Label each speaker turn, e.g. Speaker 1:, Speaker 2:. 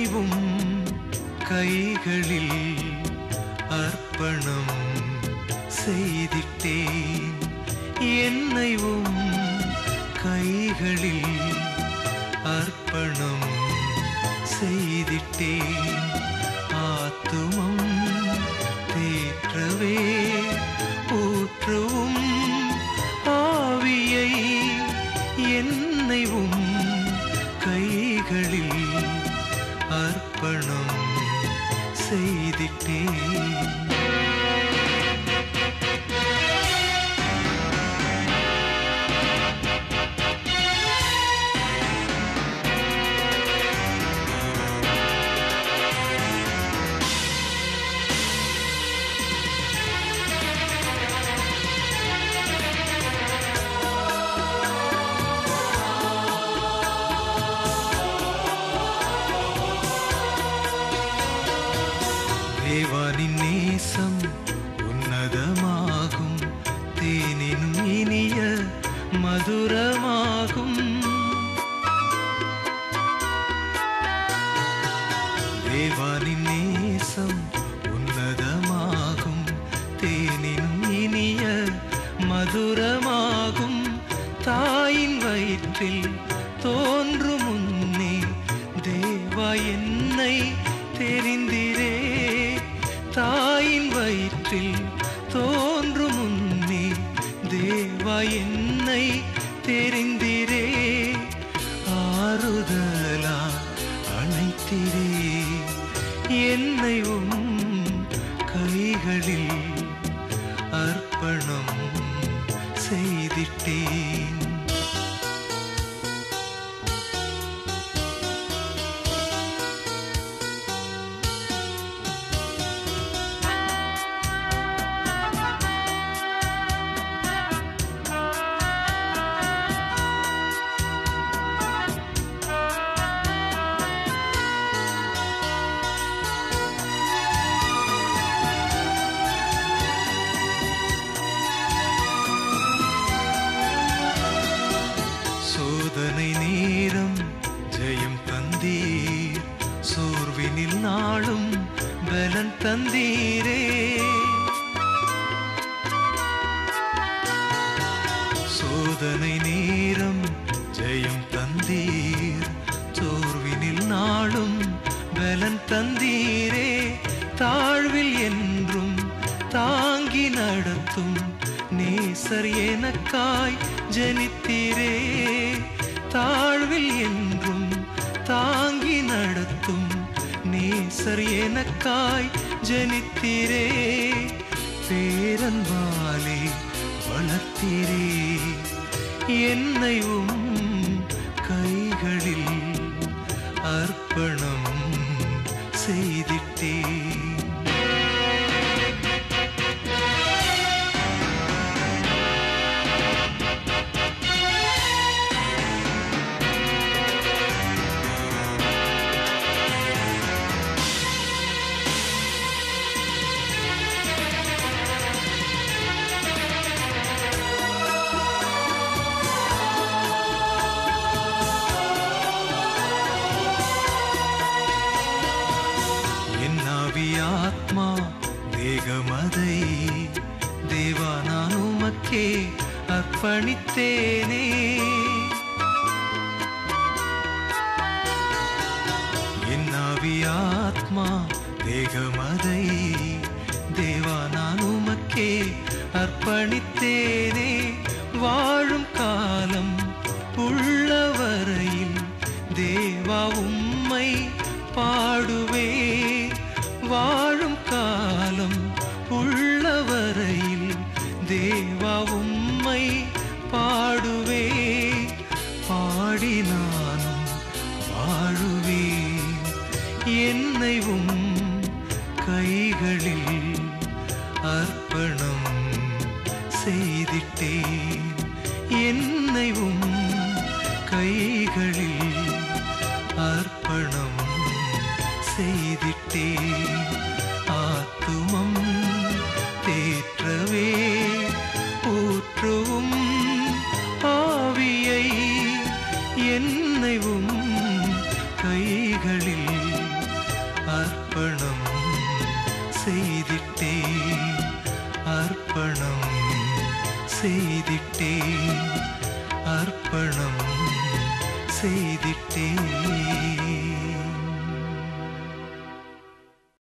Speaker 1: என்னைவும் கைகளில் அர்ப்பணம் செய்திட்டேன் என்னைவும் கைகளில் அர்ப்பணம் செய்திட்டேன் ஆத்துமம் தேற்றவே ஊற்றுவும் ஆவியை என்னைவும் கைகளில் அர்ப்பணம் செய்திட்டேன் தேவானின் நேசம் உன்னதமாகும் தேனினும் இனிய மதுரமாகும் தேவானின் நேசம் உன்னதமாகும் தேனினும் இனிய மதுரமாகும் தாயின் வயிற்றில் தோன்றும் முன்னே தேவா என்னை தெரிந்திரே தாயின் வயிற்றில் தோன்றும் முன்னே தேவா என்னை தெரிந்திரே ஆறுதலா அணைத்திரே என்னை உம் கைகளில் அர்ப்பணம் செய்திட்டேன் சோதனை நேரம் ஜெயம் தந்தீர் சோர்வினில் நாளும் பலன் தந்தீரே சோதனை நேரம் ஜெயம் தந்தீர் சோர்வினில் நாளும் பலன் தந்தீரே தாழ்வில் என்றும் தாங்கி நடத்தும் நேசர் எனக்காய் ஜனித்தீரே தாழ்வில் என்றும் தாங்கி நடத்தும் நேசர் எனக்காய் ஜனித்தீரே பேரன்பாலே வளர்த்தீரே என்னை உம் கைகளில் அர்ப்பணம் செய்திட்டேன் என் ஆவி ஆத்மா தேகமதை தேவா நான் உமக்கே அர்ப்பணித்தேனே என் ஆவி ஆத்மா தேகமதை தேவா நான் உமக்கே அர்ப்பணித்தேனே வாழும் காலம் உள்ளவரையில் தேவா உம்மை பாடுவே வாழும் காலம் உள்ளவரையில் தேவா உம்மை பாடுவே பாடி நானும் வாழுவேன் என்னை உம் கைகளில் அர்ப்பணம் செய்திட்டேன் என்னை உம் கைகளில் அர்ப்பணம் செய்திட்டேன் ஆத்துமம் தேற்றவே ஊற்றுவும் ஆவியை என்னைவும் கைகளில் செய்திட்டேன் அர்ப்பணம் செய்திட்டேன் அர்ப்பணம் செய்திட்டேன்